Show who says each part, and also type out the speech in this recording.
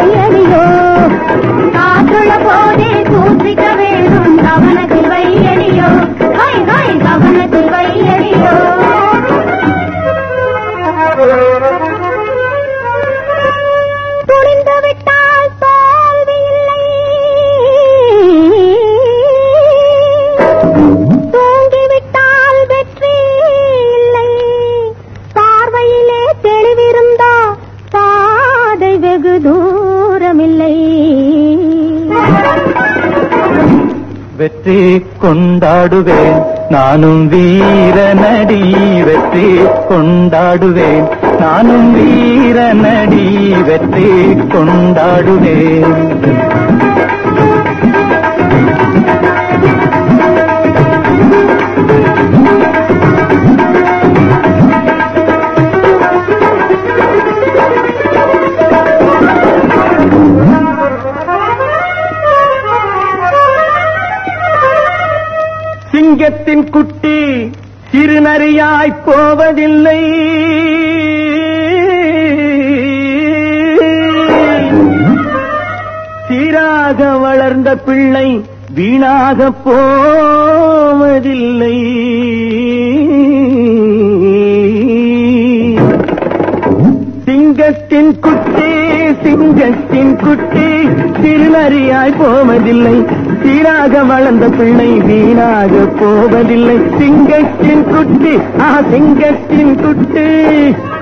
Speaker 1: வையடியோ காற்றுள்ள போதே சூற்றிக்க வேணும் கவனத்தில் வையடியோ ஹை ஹை கவனத்தில் வையடியோ துணிந்து விட்டால் தோல்வி இல்லை தூங்கிவிட்டால் வெற்றி இல்லை பார்வையிலே தெளிவிருந்தா பாதை வெகு தூரமில்லை
Speaker 2: வெற்றி கொண்டாடுவேன் நானும் வீர நடி வெற்றி கொண்டாடுவேன் நானும் வீர நடி வெற்றி கொண்டாடுவேன் சிங்கத்தின் குட்டி சிறுநரியாய் போவதில்லை சீராக வளர்ந்த பிள்ளை வீணாக போவதில்லை சிங்கத்தின் குட்டி சிங்கத்தின் குட்டி திருநறியாய் போவதில்லை சீராக வளர்ந்த பிள்ளை வீணாக போவதில்லை சிங்கத்தின் குட்டி ஆ சிங்கத்தின் குட்டி